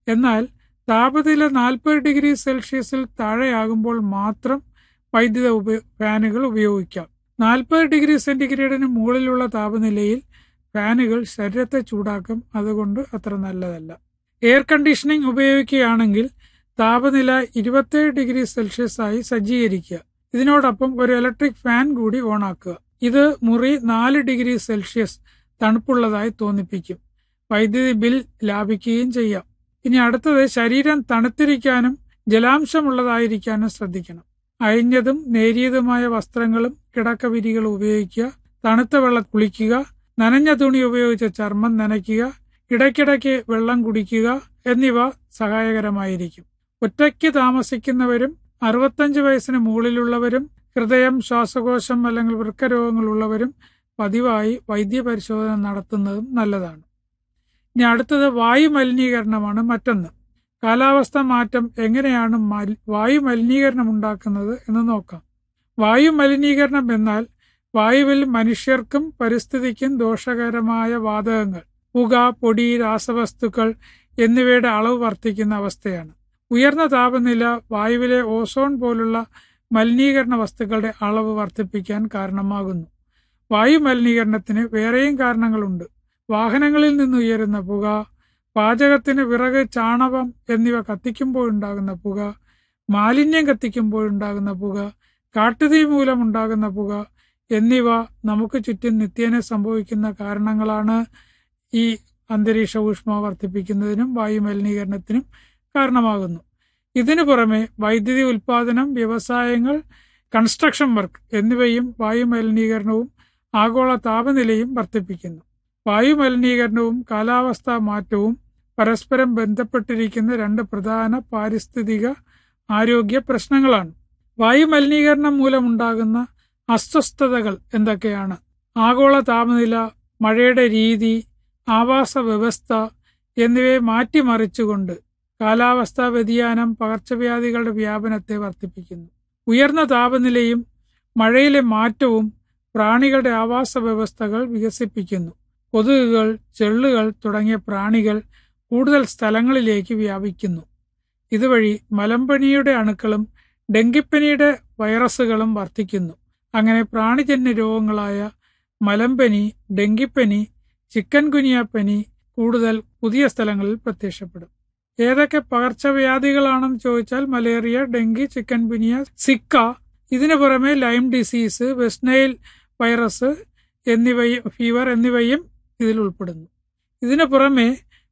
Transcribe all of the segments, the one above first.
എന്നാൽ താപനില നാൽപ്പത് ഡിഗ്രി സെൽഷ്യസിൽ താഴെയാകുമ്പോൾ മാത്രം വൈദ്യുത ഉപ ഫാനുകൾ ഉപയോഗിക്കാം നാൽപ്പത് ഡിഗ്രി സെന്റിഗ്രേഡിന് മുകളിലുള്ള താപനിലയിൽ ഫാനുകൾ ശരീരത്തെ ചൂടാക്കും അതുകൊണ്ട് അത്ര നല്ലതല്ല എയർ കണ്ടീഷനിങ് ഉപയോഗിക്കുകയാണെങ്കിൽ താപനില ഇരുപത്തേഴ് ഡിഗ്രി സെൽഷ്യസ് ആയി സജ്ജീകരിക്കുക ഇതിനോടൊപ്പം ഒരു ഇലക്ട്രിക് ഫാൻ കൂടി ഓണാക്കുക ഇത് മുറി നാല് ഡിഗ്രി സെൽഷ്യസ് തണുപ്പുള്ളതായി തോന്നിപ്പിക്കും വൈദ്യുതി ബിൽ ലാഭിക്കുകയും ചെയ്യാം ഇനി അടുത്തത് ശരീരം തണുത്തിരിക്കാനും ജലാംശമുള്ളതായിരിക്കാനും ശ്രദ്ധിക്കണം അഴിഞ്ഞതും നേരിയതുമായ വസ്ത്രങ്ങളും കിടക്കവിരികളും ഉപയോഗിക്കുക തണുത്ത വെള്ളം കുളിക്കുക നനഞ്ഞ തുണി ഉപയോഗിച്ച് ചർമ്മം നനയ്ക്കുക ഇടയ്ക്കിടയ്ക്ക് വെള്ളം കുടിക്കുക എന്നിവ സഹായകരമായിരിക്കും ഒറ്റയ്ക്ക് താമസിക്കുന്നവരും അറുപത്തഞ്ച് വയസ്സിന് മുകളിലുള്ളവരും ഹൃദയം ശ്വാസകോശം അല്ലെങ്കിൽ വൃക്കരോഗങ്ങളുള്ളവരും പതിവായി വൈദ്യപരിശോധന നടത്തുന്നതും നല്ലതാണ് ഇനി അടുത്തത് വായു മലിനീകരണമാണ് മറ്റൊന്ന് കാലാവസ്ഥ മാറ്റം എങ്ങനെയാണ് വായു മലിനീകരണം ഉണ്ടാക്കുന്നത് എന്ന് നോക്കാം വായു മലിനീകരണം എന്നാൽ വായുവിൽ മനുഷ്യർക്കും പരിസ്ഥിതിക്കും ദോഷകരമായ വാതകങ്ങൾ പുക പൊടി രാസവസ്തുക്കൾ എന്നിവയുടെ അളവ് വർദ്ധിക്കുന്ന അവസ്ഥയാണ് ഉയർന്ന താപനില വായുവിലെ ഓസോൺ പോലുള്ള മലിനീകരണ വസ്തുക്കളുടെ അളവ് വർദ്ധിപ്പിക്കാൻ കാരണമാകുന്നു വായു മലിനീകരണത്തിന് വേറെയും കാരണങ്ങളുണ്ട് വാഹനങ്ങളിൽ നിന്ന് ഉയരുന്ന പുക പാചകത്തിന് വിറക് ചാണകം എന്നിവ കത്തിക്കുമ്പോഴുണ്ടാകുന്ന പുക മാലിന്യം കത്തിക്കുമ്പോഴുണ്ടാകുന്ന പുക കാട്ടുതീ മൂലമുണ്ടാകുന്ന പുക എന്നിവ നമുക്ക് ചുറ്റും നിത്യേന സംഭവിക്കുന്ന കാരണങ്ങളാണ് ഈ അന്തരീക്ഷ ഊഷ്മ വർദ്ധിപ്പിക്കുന്നതിനും വായു മലിനീകരണത്തിനും കാരണമാകുന്നു ഇതിനു പുറമെ വൈദ്യുതി ഉൽപാദനം വ്യവസായങ്ങൾ കൺസ്ട്രക്ഷൻ വർക്ക് എന്നിവയും വായു മലിനീകരണവും ആഗോള താപനിലയും വർദ്ധിപ്പിക്കുന്നു വായു മലിനീകരണവും കാലാവസ്ഥാ മാറ്റവും പരസ്പരം ബന്ധപ്പെട്ടിരിക്കുന്ന രണ്ട് പ്രധാന പാരിസ്ഥിതിക ആരോഗ്യ പ്രശ്നങ്ങളാണ് വായു മലിനീകരണം മൂലമുണ്ടാകുന്ന അസ്വസ്ഥതകൾ എന്തൊക്കെയാണ് ആഗോള താപനില മഴയുടെ രീതി ആവാസ വ്യവസ്ഥ എന്നിവയെ മാറ്റിമറിച്ചുകൊണ്ട് കാലാവസ്ഥാ വ്യതിയാനം പകർച്ചവ്യാധികളുടെ വ്യാപനത്തെ വർദ്ധിപ്പിക്കുന്നു ഉയർന്ന താപനിലയും മഴയിലെ മാറ്റവും പ്രാണികളുടെ ആവാസ വ്യവസ്ഥകൾ വികസിപ്പിക്കുന്നു കൊതുകുകൾ ചെള്ളുകൾ തുടങ്ങിയ പ്രാണികൾ കൂടുതൽ സ്ഥലങ്ങളിലേക്ക് വ്യാപിക്കുന്നു ഇതുവഴി മലമ്പനിയുടെ അണുക്കളും ഡെങ്കിപ്പനിയുടെ വൈറസുകളും വർദ്ധിക്കുന്നു അങ്ങനെ പ്രാണിജന്യ രോഗങ്ങളായ മലമ്പനി ഡെങ്കിപ്പനി ചിക്കൻ ഗുനിയ പനി കൂടുതൽ പുതിയ സ്ഥലങ്ങളിൽ പ്രത്യക്ഷപ്പെടും ഏതൊക്കെ പകർച്ചവ്യാധികളാണെന്ന് ചോദിച്ചാൽ malaria dengue chikungunya Zika ഇതിനു പുറമെ ലൈം ഡിസീസ് വെസ്റ്റ്നൈൽ വൈറസ് എന്നിവയും ഫീവർ എന്നിവയും ഇതിൽ ഉൾപ്പെടുന്നു ഇതിനു പുറമെ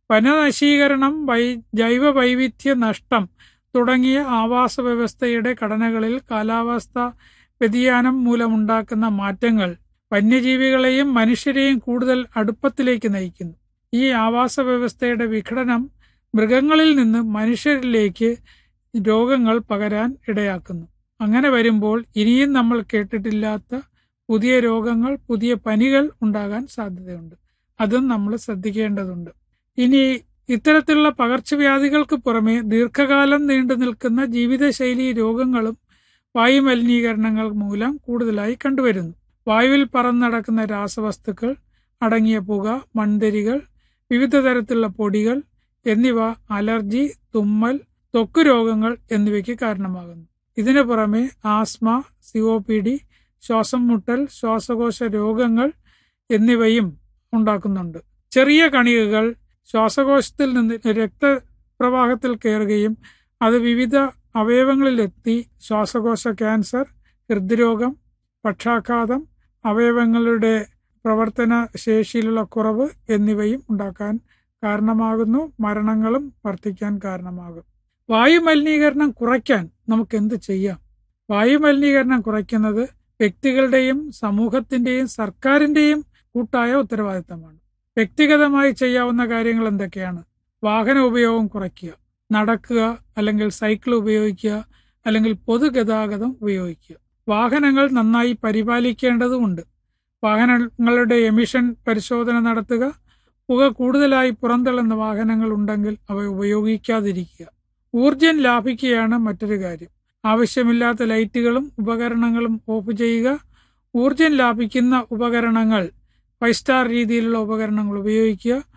വനനശീകരണം വൈ ജൈവ വൈവിധ്യ നഷ്ടം തുടങ്ങിയ ആവാസ വ്യവസ്ഥയുടെ ഘടനകളിൽ കാലാവസ്ഥ വ്യതിയാനം മൂലമുണ്ടാക്കുന്ന മാറ്റങ്ങൾ വന്യജീവികളെയും മനുഷ്യരെയും കൂടുതൽ അടുപ്പത്തിലേക്ക് നയിക്കുന്നു ഈ ആവാസ വ്യവസ്ഥയുടെ വിഘടനം മൃഗങ്ങളിൽ നിന്ന് മനുഷ്യരിലേക്ക് രോഗങ്ങൾ പകരാൻ ഇടയാക്കുന്നു അങ്ങനെ വരുമ്പോൾ ഇനിയും നമ്മൾ കേട്ടിട്ടില്ലാത്ത പുതിയ രോഗങ്ങൾ പുതിയ പനികൾ ഉണ്ടാകാൻ സാധ്യതയുണ്ട് അതും നമ്മൾ ശ്രദ്ധിക്കേണ്ടതുണ്ട് ഇനി ഇത്തരത്തിലുള്ള പകർച്ചവ്യാധികൾക്ക് പുറമെ ദീർഘകാലം നീണ്ടു നിൽക്കുന്ന ജീവിതശൈലി രോഗങ്ങളും വായു മലിനീകരണങ്ങൾ മൂലം കൂടുതലായി കണ്ടുവരുന്നു വായുവിൽ പറന്നടക്കുന്ന രാസവസ്തുക്കൾ അടങ്ങിയ പുക മൺതരികൾ വിവിധ തരത്തിലുള്ള പൊടികൾ എന്നിവ അലർജി തുമ്മൽ ത്വക്ക് രോഗങ്ങൾ എന്നിവയ്ക്ക് കാരണമാകുന്നു ഇതിനു പുറമെ ആസ്മ സിഒ പി ഡി ശ്വാസം മുട്ടൽ ശ്വാസകോശ രോഗങ്ങൾ എന്നിവയും ഉണ്ടാക്കുന്നുണ്ട് ചെറിയ കണികകൾ ശ്വാസകോശത്തിൽ നിന്ന് രക്തപ്രവാഹത്തിൽ കയറുകയും അത് വിവിധ അവയവങ്ങളിലെത്തി ശ്വാസകോശ ക്യാൻസർ ഹൃദ്രോഗം പക്ഷാഘാതം അവയവങ്ങളുടെ പ്രവർത്തന ശേഷിയിലുള്ള കുറവ് എന്നിവയും ഉണ്ടാക്കാൻ കാരണമാകുന്നു മരണങ്ങളും വർദ്ധിക്കാൻ കാരണമാകും വായു മലിനീകരണം കുറയ്ക്കാൻ നമുക്ക് എന്ത് ചെയ്യാം വായു മലിനീകരണം കുറയ്ക്കുന്നത് വ്യക്തികളുടെയും സമൂഹത്തിന്റെയും സർക്കാരിന്റെയും കൂട്ടായ ഉത്തരവാദിത്തമാണ് വ്യക്തിഗതമായി ചെയ്യാവുന്ന കാര്യങ്ങൾ എന്തൊക്കെയാണ് വാഹന ഉപയോഗം കുറയ്ക്കുക നടക്കുക അല്ലെങ്കിൽ സൈക്കിൾ ഉപയോഗിക്കുക അല്ലെങ്കിൽ പൊതുഗതാഗതം ഉപയോഗിക്കുക വാഹനങ്ങൾ നന്നായി പരിപാലിക്കേണ്ടതുണ്ട് വാഹനങ്ങളുടെ എമിഷൻ പരിശോധന നടത്തുക പുക കൂടുതലായി പുറന്തള്ളുന്ന വാഹനങ്ങൾ ഉണ്ടെങ്കിൽ അവ ഉപയോഗിക്കാതിരിക്കുക ഊർജം ലാഭിക്കുകയാണ് മറ്റൊരു കാര്യം ആവശ്യമില്ലാത്ത ലൈറ്റുകളും ഉപകരണങ്ങളും ഓഫ് ചെയ്യുക ഊർജം ലാഭിക്കുന്ന ഉപകരണങ്ങൾ ഫൈവ് സ്റ്റാർ രീതിയിലുള്ള ഉപകരണങ്ങൾ ഉപയോഗിക്കുക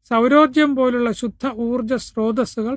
സൗരോർജം പോലുള്ള ശുദ്ധ ഊർജ സ്രോതസ്സുകൾ